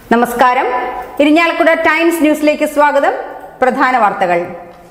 നമസ്കാരം ഇരിഞ്ഞാലക്കുട ടൈംസ് ന്യൂസിലേക്ക് സ്വാഗതം പ്രധാന വാർത്തകൾ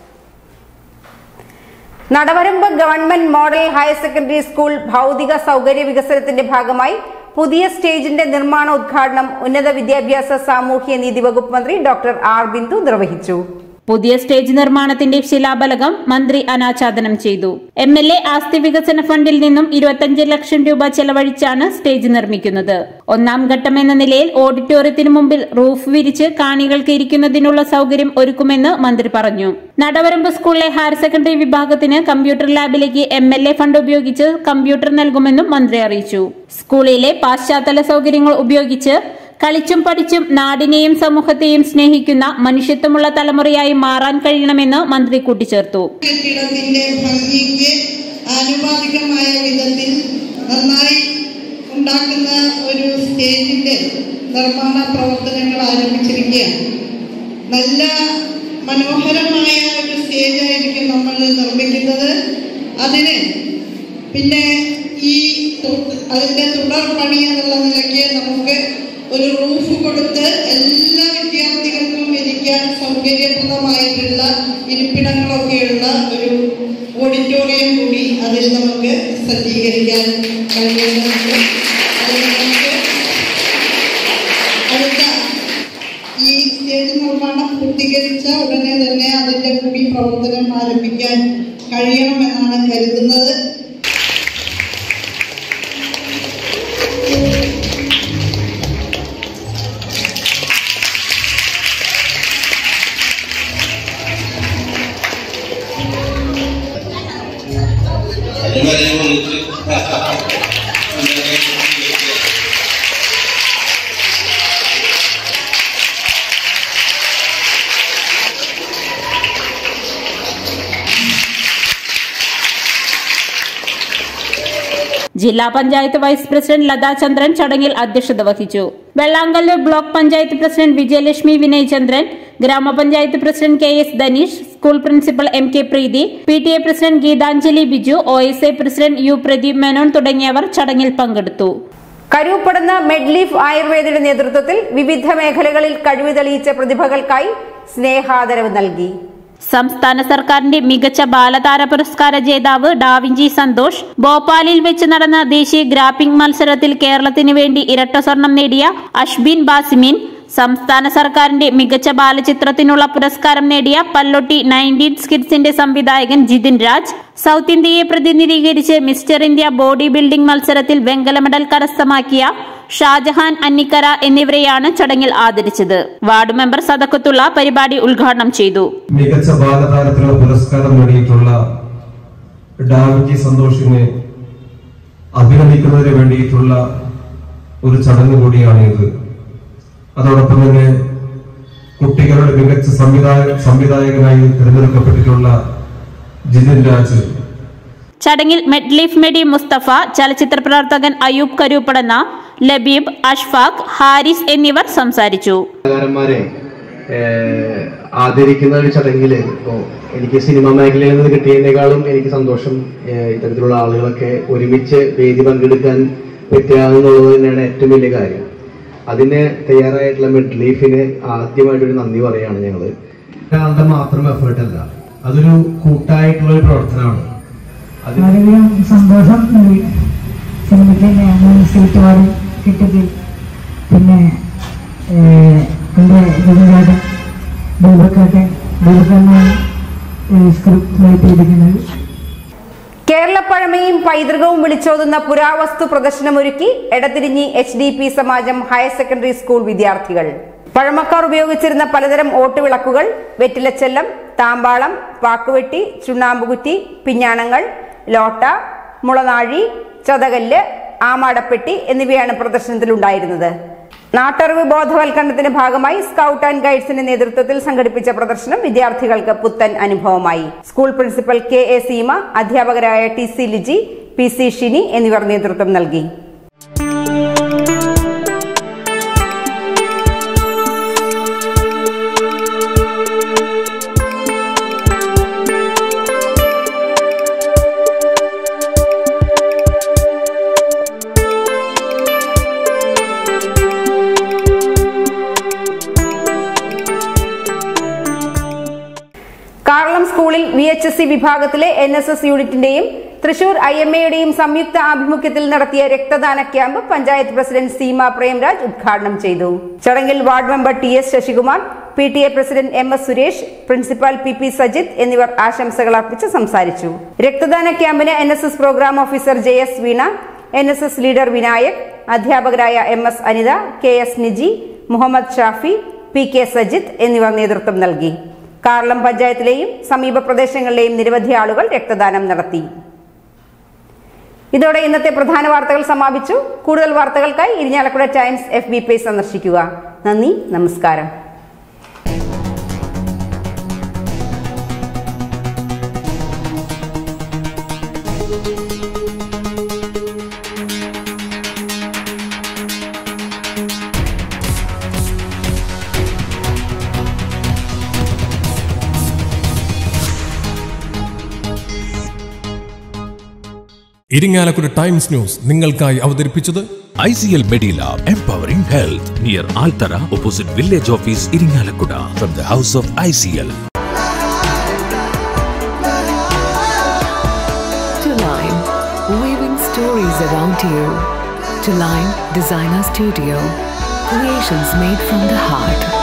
Nadavaramba government model higher secondary school ഭൗതിക സൗകര്യ വികസനത്തിന്റെ ഭാഗമായി പുതിയ സ്റ്റേജിന്റെ നിർമ്മാണ ഉദ്ഘാടനം ഉന്നത വിദ്യാഭ്യാസ സാമൂഹ്യ നീതി വകുപ്പ് മന്ത്രി ഡോക്ടർ ആർ ബിന്ദു നിർവഹിച്ചു പുതിയ സ്റ്റേജ് നിർമ്മാണത്തിന്റെ ശിലാഫലകം മന്ത്രി അനാച്ഛാദനം ചെയ്തു എം എൽ എ ആസ്തി വികസന ഫണ്ടിൽ നിന്നും ഇരുപത്തഞ്ച് ലക്ഷം രൂപ ചെലവഴിച്ചാണ് സ്റ്റേജ് നിർമ്മിക്കുന്നത് ഒന്നാം ഘട്ടം എന്ന നിലയിൽ ഓഡിറ്റോറിയത്തിന് മുമ്പിൽ റൂഫ് വിരിച്ച് കാണികൾക്ക് ഇരിക്കുന്നതിനുള്ള സൗകര്യം ഒരുക്കുമെന്ന് മന്ത്രി പറഞ്ഞു നടവരമ്പ് സ്കൂളിലെ ഹയർ സെക്കൻഡറി വിഭാഗത്തിന് കമ്പ്യൂട്ടർ ലാബിലേക്ക് എം എൽ എ ഫണ്ട് ഉപയോഗിച്ച് കമ്പ്യൂട്ടർ നൽകുമെന്നും മന്ത്രി അറിയിച്ചു സ്കൂളിലെ പാശ്ചാത്തല സൗകര്യങ്ങൾ ഉപയോഗിച്ച് കളിച്ചും പഠിച്ചും നാടിനെയും സമൂഹത്തെയും സ്നേഹിക്കുന്ന മനുഷ്യത്വമുള്ള തലമുറയായി മാറാൻ കഴിയണമെന്ന് മന്ത്രി കൂട്ടിച്ചേർത്തു കെട്ടിടത്തിന്റെ ഭംഗിക്ക് ആനുപാതികമായ വിധത്തിൽ നന്നായി ഉണ്ടാക്കുന്ന ഒരു സ്റ്റേജിന്റെ നിർമ്മാണ പ്രവർത്തനങ്ങൾ ആരംഭിച്ചിരിക്കുകയാണ് നല്ല മനോഹരമായ ഒരു സ്റ്റേജ് ആയിരിക്കും നമ്മൾ നിർമ്മിക്കുന്നത് അതിന് പിന്നെ ഈ തു- അതിന്റെ തുടർ പണി എന്നുള്ള നിലയ്ക്ക് നമുക്ക് ഒരു റൂഫ് കൊടുത്ത് എല്ലാ വിദ്യാർത്ഥികൾക്കും ഇരിക്കാൻ സൗകര്യപ്രദമായിട്ടുള്ള ഇരിപ്പിടങ്ങളൊക്കെയുള്ള ഒരു ഓഡിറ്റോറിയം കൂടി അതിൽ നമുക്ക് സജ്ജീകരിക്കാൻ കഴിയുന്നുണ്ട് അതിന് നമുക്ക് അടുത്ത ഈ സ്റ്റേജ് നിർമ്മാണം പൂർത്തീകരിച്ച ഉടനെ തന്നെ അതിന്റെ കൂടി പ്രവർത്തനം ആരംഭിക്കാൻ കഴിയണമെന്നാണ് കരുതുന്നത് ഇവരെ വിളിച്ച് ജില്ലാ പഞ്ചായത്ത് വൈസ് പ്രസിഡന്റ് ലതാ ചന്ദ്രൻ ചടങ്ങിൽ അധ്യക്ഷത വഹിച്ചു Vellangallu block panchayat president Vijayalakshmi Vinay Chandran grama panchayat president K S Dhanish school principal M K Preethi P T A president Geethanjali Biju O S A president U Pradeep Menon തുടങ്ങിയവർ ചടങ്ങിൽ പങ്കെടുത്തു കരൂപ്പടുന്ന മെഡ്ലീഫ് ആയുർവേദയുടെ നേതൃത്വത്തിൽ വിവിധ മേഖലകളിൽ കഴിവ് തെളിയിച്ച പ്രതിഭകൾക്കായി സ്നേഹാദരവ് നൽകി സംസ്ഥാന സർക്കാരിന്റെ മികച്ച ബാലതാര പുരസ്കാര ജേതാവ് ഡാവിഞ്ചി സന്തോഷ് ഭോപ്പാലിൽ വെച്ച് നടന്ന ദേശീയ ഗ്രാപ്പിംഗ് മത്സരത്തിൽ കേരളത്തിന് വേണ്ടി ഇരട്ട സ്വർണം നേടിയ അഷ്ബിൻ ബാസിമിൻ സംസ്ഥാന സർക്കാരിന്റെ മികച്ച ബാലചിത്രത്തിനുള്ള പുരസ്കാരം നേടിയ പല്ലൊട്ടി നയൻറ്റീൻ സ്കിറ്റ്സിന്റെ സംവിധായകൻ ജിതിൻ രാജ് സൗത്ത് ഇന്ത്യയെ പ്രതിനിധീകരിച്ച് മിസ്റ്റർ ഇന്ത്യ ബോഡി ബിൽഡിംഗ് മത്സരത്തിൽ വെങ്കല മെഡൽ കരസ്ഥമാക്കിയ ഷാജഹാൻ അന്നിക്കര എന്നിവരെയാണ് ചടങ്ങിൽ ആദരിച്ചത് വാർഡ് മെമ്പർ സദക്കത്തുള്ള പരിപാടി ഉദ്ഘാടനം ചെയ്തു മികച്ച ബാലതാരത്തിനുള്ള പുരസ്കാരം നേടിയിട്ടുള്ള ഡാവിജി സന്തോഷിനെ അഭിനന്ദിക്കുന്നതിന് വേണ്ടിയിട്ടുള്ള ഒരു ചടങ്ങ് കൂടിയാണ് ഇത് അതോടൊപ്പം തന്നെ കുട്ടികളുടെ മികച്ച സംവിധായക സംവിധായകനായി തിരഞ്ഞെടുക്കപ്പെട്ടിട്ടുള്ള ജിതിൻ രാജ് ചടങ്ങിൽ മെഡ്ലീഫ് മെഡി മുസ്തഫ ചലച്ചിത്ര പ്രവർത്തകൻ അയൂബ് കരൂപ്പടന്ന ലബീബ് അഷ്ഫാഖ് ഹാരിസ് എന്നിവർ സംസാരിച്ചു കലാകാരന്മാരെ ഏഹ്, ആദരിക്കുന്ന ഒരു ചടങ്ങില് ഇപ്പോ എനിക്ക് സിനിമാ മേഖലയിൽ നിന്ന് കിട്ടിയതിനേക്കാളും എനിക്ക് സന്തോഷം ഏഹ്, ഇത്തരത്തിലുള്ള ആളുകളൊക്കെ ഒരുമിച്ച് വേദി പങ്കെടുക്കാൻ പറ്റുക എന്നുള്ളത് തന്നെയാണ് ഏറ്റവും വലിയ കാര്യം അതിന് തയ്യാറായിട്ടുള്ള മിഡ് ലീഫിന് ആദ്യമായിട്ടൊരു നന്ദി പറയാണ് ഞങ്ങള് ഒരാളുടെ മാത്രം എഫേർട്ട് അല്ല അതൊരു കൂട്ടായിട്ടുള്ള ഒരു പ്രവർത്തനമാണ് അത് വളരെയധികം സന്തോഷം നൽകി സിനിമയ്ക്ക് മൂന്ന് സീറ്റ് വാരി കിട്ടിയതിൽ പിന്നെ ഏഹ്, എൻ്റെ ജഗന്നാഥൻ ദീപക്കാട്ടൻ ദീപക്കാരനാണ് സ്ക്രിപ്റ്റ് റൈറ്റ് ചെയ്തിരിക്കുന്നത് കേരളപ്പഴമയും പൈതൃകവും വിളിച്ചോതുന്ന പുരാവസ്തു പ്രദർശനമൊരുക്കി Edathirinji H D P Samajam higher secondary school വിദ്യാർത്ഥികൾ പഴമക്കാർ ഉപയോഗിച്ചിരുന്ന പലതരം ഓട്ടുവിളക്കുകൾ വെറ്റിലച്ചെല്ലം താമ്പാളം പാക്കുവെട്ടി ചുണ്ണാമ്പുകുറ്റി പിഞ്ഞാണങ്ങൾ ലോട്ട മുളനാഴി ചതകല്ല് ആമാടപ്പെട്ടി എന്നിവയാണ് പ്രദർശനത്തിലുണ്ടായിരുന്നത് നാട്ടറിവ് ബോധവൽക്കരണത്തിന്റെ ഭാഗമായി സ്കൗട്ട് ആൻഡ് ഗൈഡ്സിന്റെ നേതൃത്വത്തിൽ സംഘടിപ്പിച്ച പ്രദർശനം വിദ്യാർത്ഥികൾക്ക് പുത്തൻ അനുഭവമായി school principal K A Seema അധ്യാപകരായ T C Liji P C Shini എന്നിവർ നേതൃത്വം നൽകി എച്ച് എസ് സി വിഭാഗത്തിലെ എൻ എസ് എസ് യൂണിറ്റിന്റെയും തൃശൂർ ഐ എം എയുടെയും സംയുക്ത ആഭിമുഖ്യത്തിൽ നടത്തിയ രക്തദാന ക്യാമ്പ് പഞ്ചായത്ത് പ്രസിഡന്റ് സീമ പ്രേംരാജ് ഉദ്ഘാടനം ചെയ്തു ചടങ്ങിൽ ward member T S Sasikumar P T A president M S Suresh principal P P Sajith എന്നിവർ ആശംസകൾ അർപ്പിച്ച് സംസാരിച്ചു രക്തദാന ക്യാമ്പിന് N S S programme officer J S Veena N S S leader Vinayak അധ്യാപകരായ M S Anitha K S Niji Muhammad Shafi P K Sajith എന്നിവർ നേതൃത്വം നൽകി കാർളം പഞ്ചായത്തിലെയും സമീപ പ്രദേശങ്ങളിലെയും നിരവധി ആളുകൾ രക്തദാനം നടത്തി ഇതോടെ ഇന്നത്തെ പ്രധാന വാർത്തകൾ സമാപിച്ചു കൂടുതൽ വാർത്തകൾക്കായി Irinjalakuda Times F B page സന്ദർശിക്കുക നന്ദി നമസ്കാരം ഇരിങ്ങാലക്കുട ടൈംസ് ന്യൂസ് നിങ്ങൾക്കായി അവതരിപ്പിച്ചത് ICL Medilab Empowering Health near Altara opposite Village Office Iringalakkuda from the House of ICL. To Line, weaving stories around you. To Line Designer Studio, creations made from the heart.